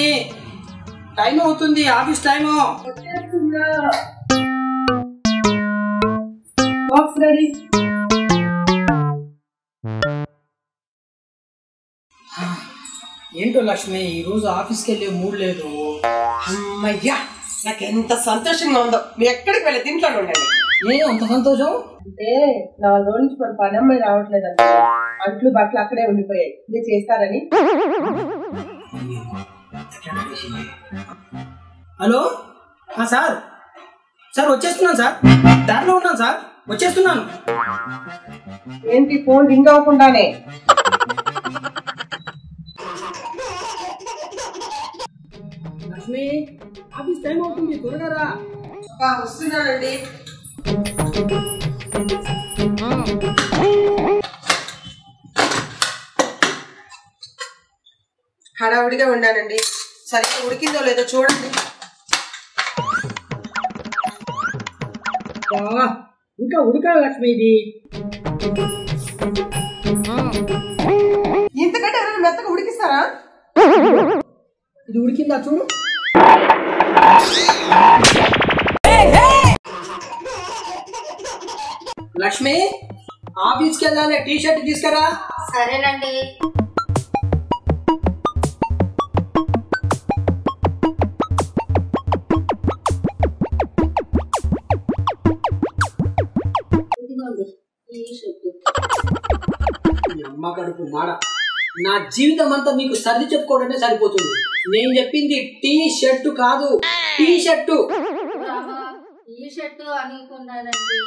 Time అవుతుంది office time box ready ఏంటో లక్ష్మి ఈ రోజు ఆఫీస్కి వెళ్ళే మూడ్ లేదు అమ్మయ్యా నాకు ఎంత సంతోషంగా ఉందో మీరు ఎక్కడికి వెళ్ళి ఇంట్లోనే ఉండండి ఏ అంత సంతోషం అంటే నాలుగు రోజుల నుంచి మన పని అమ్మాయి రావట్లేదు అంట్లు బట్టలు అక్కడే ఉండిపోయాయి మీరు చేస్తారని హలో ఆ, సార్ సార్ వచ్చేస్తున్నాను సార్ దారిలో ఉన్నాను సార్ వచ్చేస్తున్నాను ఏంటి ఫోన్ రింగ్ అవ్వకుండానే లక్ష్మి ఆఫీస్ టైం అవుతుంది త్వరగా రా అబ్బా, వస్తున్నానండి హడావుడిగా ఉండానండి సరిగ్గా ఉడికిందో లేదో చూడండి బావా, ఇంకా ఉడకాలి లక్ష్మి ఇది ఇంతకంటే ఎవరైనా మెత్తగా ఉడికిస్తారా ఇది ఉడికిందా చూడు లక్ష్మి ఆఫీస్కి వెళ్ళాలి టీ షర్ట్ తీసుకురా సరేనండి ఇదిగోండి ఈ షర్టు ఈ అమ్మ కడుపు మాడ నా జీవితం అంతా మీకు సర్ది చెప్పుకోవడమే సరిపోతుంది నేను చెప్పింది టీ షర్టు కాదు టీ షర్టు ఆహా, ఈ షర్టు అనుకున్నానండి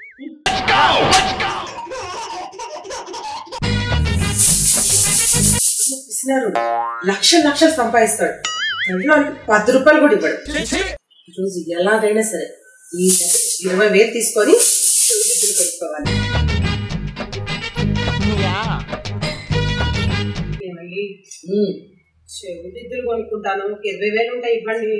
ఇస్తున్నారు లక్ష లక్షలు సంపాదిస్తాడు ఇంట్లో పది రూపాయలు కూడా ఇవ్వడు ఈరోజు ఎలాగైనా సరే ఈ నెల ఇరవై వేలు తీసుకొని చెవిదిద్దులు కొనుక్కోవాలి ఏమండి ఉమ్, చెవిదిద్దులు కొనుక్కుంటాను ఒక ఇరవై వేలు ఉంటాయి ఇవ్వండి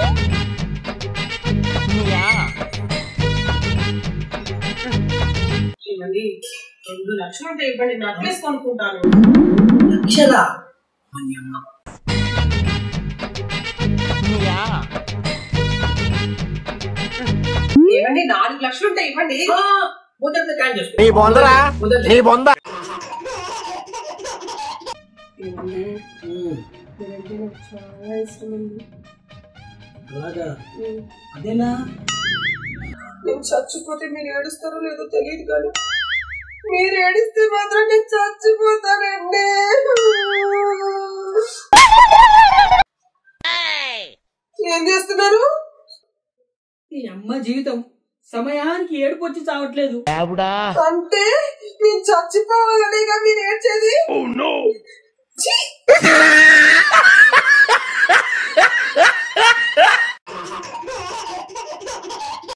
ఏమండి రెండు లక్షలు ఉంటాయి ఇవ్వండి నక్లెస్ కొనుక్కుంటాను లక్షలా అని అమ్మ ఏమండి నాలుగు లక్షలు ఉంటాయి ఇవ్వండి ఆ, మొదటి కాల్ చేసుకో నీ బొందరా మొదటి నీ బొంద ఉమ్, మీరంటే నాకు చాలా ఇష్టం అండి అలాగా అదేనా నేను చచ్చిపోతే మీరు ఏడుస్తారో లేదో తెలియదు కానీ మీరు ఏడిస్తే మాత్రం నేను చచ్చిపోతానండి ఏం చేస్తున్నారు ఈ అమ్మ జీవితం సమయానికి ఏడుపు వచ్చి చావట్లేదు అంటే నేను చచ్చిపోవాలనేగా మీరు ఏడ్చేది ఛీ!